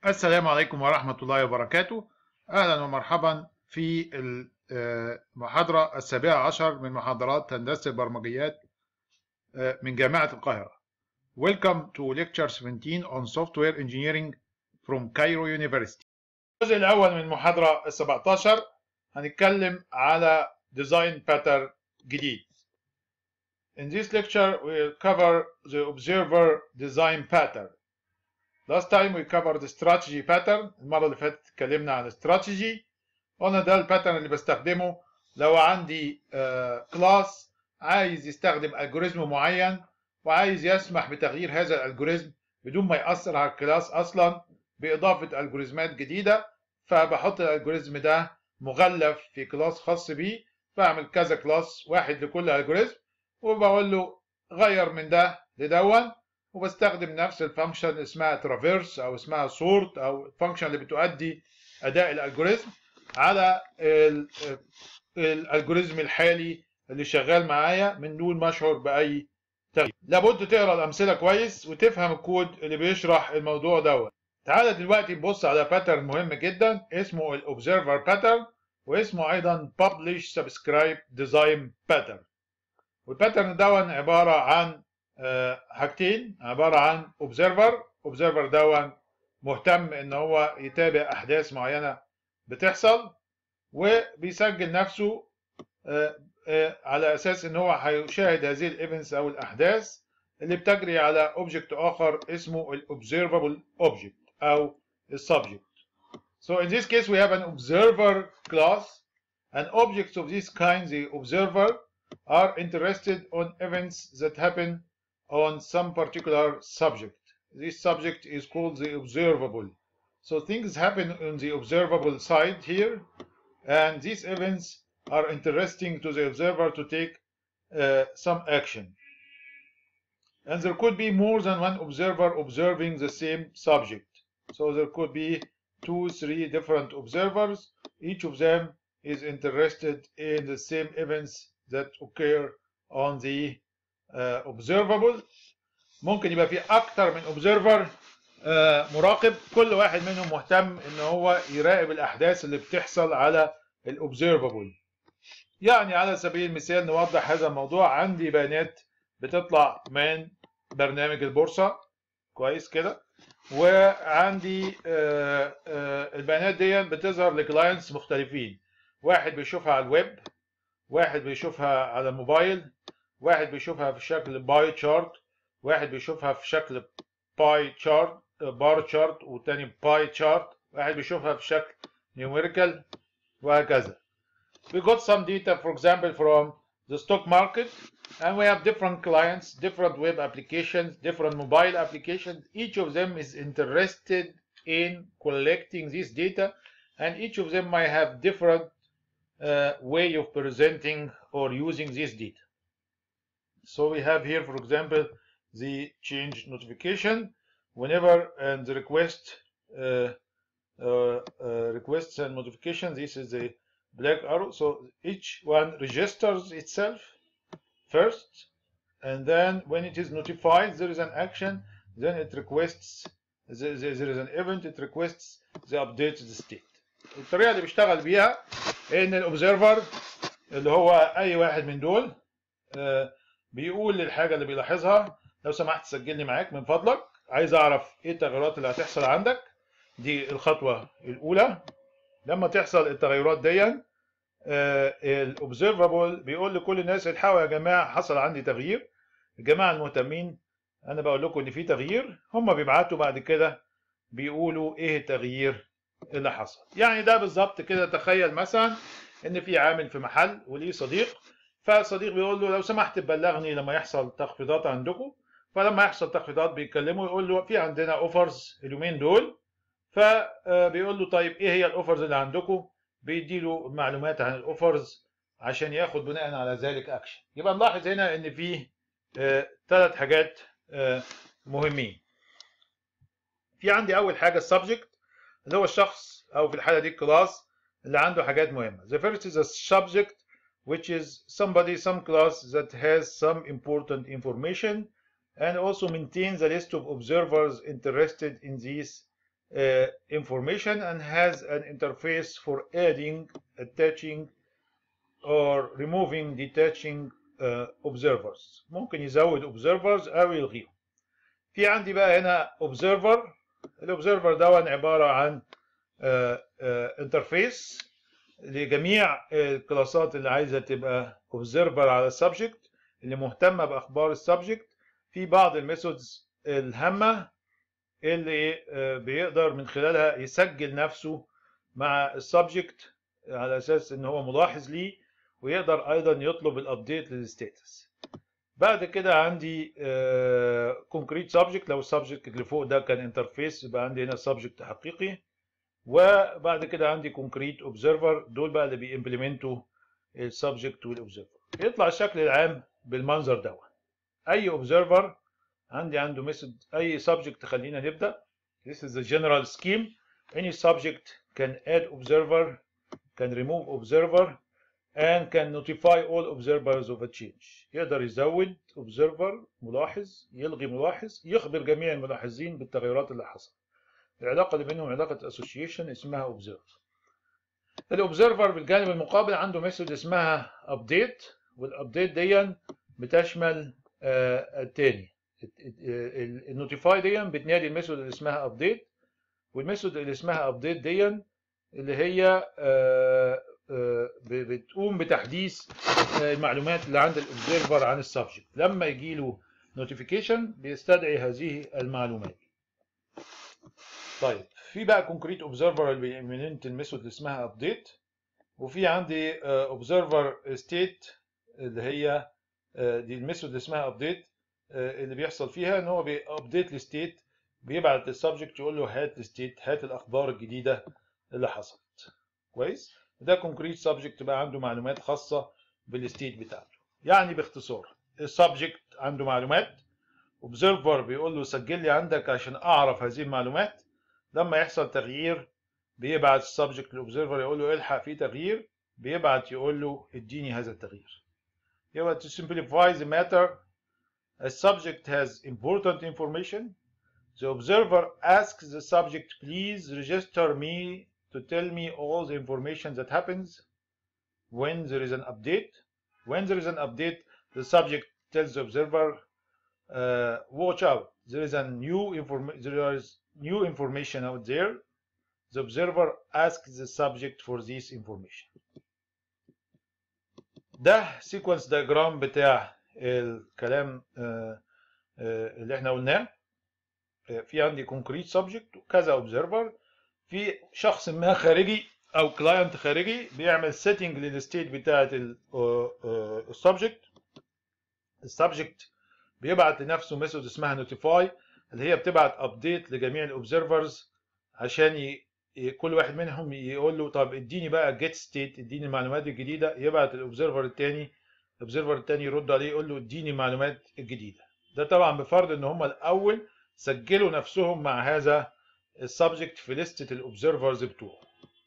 السلام عليكم ورحمة الله وبركاته أهلا ومرحبا في المحاضرة السابعة عشر من محاضرات هندسة البرمجيات من جامعة القاهرة Welcome to lecture 17 on software engineering from Cairo University الجزء الأول من المحاضرة ال 17 هنتكلم على design pattern جديد In this lecture we'll cover the observer design pattern Last time we covered the strategy pattern المرة اللي فاتت اتكلمنا عن strategy قلنا ده الباترن اللي بستخدمه لو عندي كلاس عايز يستخدم الجوريزم معين وعايز يسمح بتغيير هذا الالجوريزم بدون ما يأثر على الكلاس اصلا باضافة الجوريزمات جديدة فبحط الالجوريزم ده مغلف في كلاس خاص بيه بعمل كذا كلاس واحد لكل الجوريزم وبقول له غير من ده لدون وبستخدم نفس الفانكشن اسمها ترافيرس او اسمها سورت او الفانكشن اللي بتؤدي اداء الالجوريزم على الالجوريزم الحالي اللي شغال معايا من دون ما اشعر باي تغيير لابد تقرا الامثله كويس وتفهم الكود اللي بيشرح الموضوع دوت تعالى دلوقتي نبص على باترن مهم جدا اسمه الاوبزرفر باترن واسمه ايضا publish subscribe design pattern والباترن دون عباره عن حاجتين عباره عن اوبزرفر اوبزرفر دون مهتم ان هو يتابع احداث معينه بتحصل وبيسجل نفسه على اساس ان هو هيشاهد هذه الايفنتس او الاحداث اللي بتجري على اوبجكت اخر اسمه الاوبزرفبل اوبجكت او السبجكت So in this case we have an observer class and objects of this kind the observer are interested on events that happen on some particular subject. This subject is called the observable. So things happen on the observable side here, and these events are interesting to the observer to take uh, some action. And there could be more than one observer observing the same subject. So there could be two, three different observers. Each of them is interested in the same events that occur on the uh, observable ممكن يبقى في اكتر من observer uh, مراقب كل واحد منهم مهتم ان هو يراقب الاحداث اللي بتحصل على الاوبزرفبل يعني على سبيل المثال نوضح هذا الموضوع عندي بيانات بتطلع من برنامج البورصه كويس كده وعندي uh, البيانات دي بتظهر لكلاينتس مختلفين واحد بيشوفها على الويب واحد بيشوفها على الموبايل واحد بيشوفها في شكل باي تشارت واحد بيشوفها في شكل باي تشارت بار تشارت والتاني باي تشارت واحد بيشوفها في شكل نيوميريكال وهكذا we got some data for example from the stock market and we have different clients different web applications different mobile applications each of them is interested in collecting this data and each of them might have different uh, way of presenting or using this data So we have here, for example, the change notification. Whenever and the request uh, uh, uh, requests and modifications, this is the black arrow. So each one registers itself first, and then when it is notified, there is an action. Then it requests there is an event. It requests the updated state. الطريقة اللي بيشتغل بيها إن الأوبزرفر اللي هو أي واحد من دول بيقول للحاجة اللي بيلاحظها لو سمحت سجلني معاك من فضلك عايز اعرف ايه التغيرات اللي هتحصل عندك دي الخطوة الاولى لما تحصل التغيرات دي الاوبزرفبل بيقول لكل الناس الحقوا يا جماعة حصل عندي تغيير الجماعة المهتمين انا بقول لكم ان في تغيير هم بيبعتوا بعد كده بيقولوا ايه التغيير اللي حصل يعني ده بالظبط كده تخيل مثلا ان في عامل في محل وليه صديق فالصديق بيقول له لو سمحت تبلغني لما يحصل تخفيضات عندكم فلما يحصل تخفيضات بيكلمه يقول له في عندنا اوفرز اليومين دول فبيقول له طيب ايه هي الاوفرز اللي عندكم بيدي له معلومات عن الاوفرز عشان ياخد بناء على ذلك اكشن يبقى نلاحظ هنا ان في ثلاث حاجات آه مهمين في عندي اول حاجه السبجكت اللي هو الشخص او في الحاله دي الكلاس اللي عنده حاجات مهمه the first is a subject which is somebody, some class that has some important information and also maintains a list of observers interested in these uh, information and has an interface for adding, attaching, or removing, detaching uh, observers. ممكن يزود observers أو يلغيهم. في عندي بقى هنا observer. الobserver ده عبارة عن انترفيس uh, لجميع الكلاسات اللي عايزة تبقى observer على السبجكت اللي مهتمة بأخبار السبجكت. في بعض الميثودز الهامة اللي بيقدر من خلالها يسجل نفسه مع السبجكت على اساس ان هو ملاحظ ليه ويقدر ايضا يطلب الابديت للستاتس بعد كده عندي كونكريت سبجكت لو السبجكت اللي فوق ده كان انترفيس يبقى عندي هنا سبجكت حقيقي وبعد كده عندي كونكريت اوبزرفر دول بقى اللي بيمبلمنتوا السبجكت والاوبزرفر يطلع الشكل العام بالمنظر دوت اي اوبزرفر عندي عنده ميثود اي subject خلينا نبدا this is the general scheme any subject can add observer can remove observer and can notify all observers of a change يقدر يزود observer ملاحظ يلغي ملاحظ يخبر جميع الملاحظين بالتغيرات اللي حصلت العلاقة اللي بينهم علاقة association اسمها observer الاوبزرفر بالجانب المقابل عنده ميثود اسمها update والابديت دي بتشمل آه التاني النوتيفاي دي بتنادي الميثود اللي اسمها ابديت والميثود اللي اسمها ابديت دي اللي هي بتقوم بتحديث المعلومات اللي عند الاوبزرفر عن السبجكت لما يجي له نوتيفيكيشن بيستدعي هذه المعلومات طيب في بقى كونكريت اوبزرفر اللي بيمنت الميثود اللي اسمها ابديت وفي عندي اوبزرفر ستيت اللي هي دي الميثود اللي اسمها ابديت اللي بيحصل فيها ان هو بيابديت الستيت بيبعت للسبجكت يقول له هات الستيت هات الاخبار الجديده اللي حصلت كويس ده كونكريت سبجكت بقى عنده معلومات خاصه بالستيت بتاعته يعني باختصار السبجكت عنده معلومات اوبزرفر بيقول له سجل لي عندك عشان اعرف هذه المعلومات لما يحصل تغيير بيبعت السبجكت للاوبزرفر يقول له الحق في تغيير بيبعت يقول له اديني هذا التغيير يبقى to simplify the matter a subject has important information the observer asks the subject please register me to tell me all the information that happens when there is an update when there is an update the subject tells the observer uh, watch out there is a new inform there is new information out there the observer asks the subject for this information ده سيكونس دايجرام بتاع الكلام اللي احنا قلناه في عندي كونكريت سبجكت وكذا اوبزرفر في شخص ما خارجي او كلاينت خارجي بيعمل سيتنج للستيت بتاعه السبجكت السبجكت بيبعت لنفسه ميثود اسمها نوتيفاي اللي هي بتبعت ابديت لجميع الاوبزرفرز عشان ي... كل واحد منهم يقول له طب اديني بقى جيت ستيت اديني المعلومات الجديده يبعت الاوبزرفر الثاني الاوبزرفر الثاني يرد عليه يقول له اديني المعلومات الجديده ده طبعا بفرض ان هم الاول سجلوا نفسهم مع هذا السبجكت في لستة الاوبزرفرز بتوعه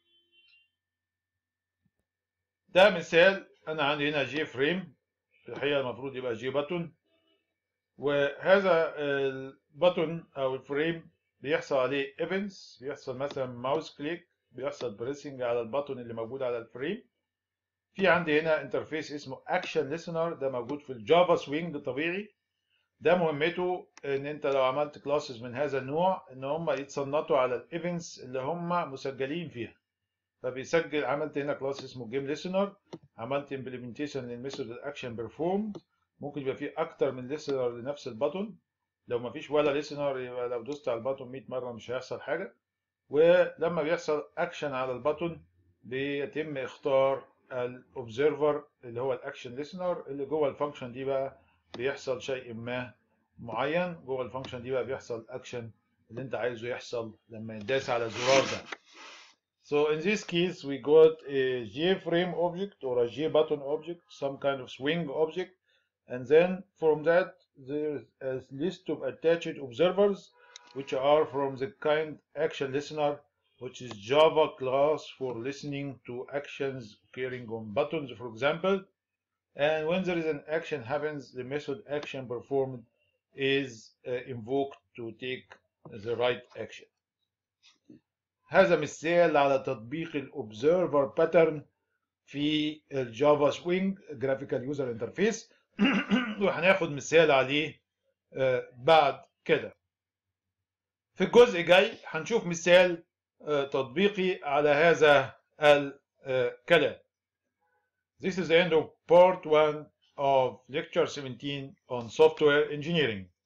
ده مثال انا عندي هنا جي فريم في الحقيقه المفروض يبقى جي باتون وهذا الباتون او الفريم بيحصل عليه ايفنتس بيحصل مثلا ماوس كليك بيحصل بريسنج على الباتون اللي موجود على الفريم في عندي هنا انترفيس اسمه اكشن ليسنر ده موجود في الجافا سوينج طبيعي ده مهمته ان انت لو عملت كلاسز من هذا النوع ان هم يتصنتوا على الايفنتس اللي هم مسجلين فيها فبيسجل عملت هنا كلاس اسمه جيم ليسنر عملت امبلمنتيشن للميثود الاكشن بيرفورمد ممكن يبقى فيه اكتر من ليسنر لنفس الباتون لو ما فيش ولا ليسنر يبقى لو دوست على الباتون 100 مره مش هيحصل حاجه ولما بيحصل اكشن على الباتون بيتم اختار الاوبزرفر اللي هو الاكشن ليسنر اللي جوه الفانكشن دي بقى بيحصل شيء ما معين جوه الفانكشن دي بقى بيحصل اكشن اللي انت عايزه يحصل لما ينداس على الزرار ده So in this case we got a JFrame object or a JButton object, some kind of swing object, and then from that there's a list of attached observers which are from the kind action listener which is Java class for listening to actions occurring on buttons for example and when there is an action happens the method action performed is uh, invoked to take the right action هذا مثال على تطبيق الاوبزرفر باترن في الجافا سوينج جرافيكال يوزر انترفيس وهناخد مثال عليه بعد كده في الجزء الجاي هنشوف مثال تطبيقي على هذا الكلام This is the end of part 1 of lecture 17 on software engineering.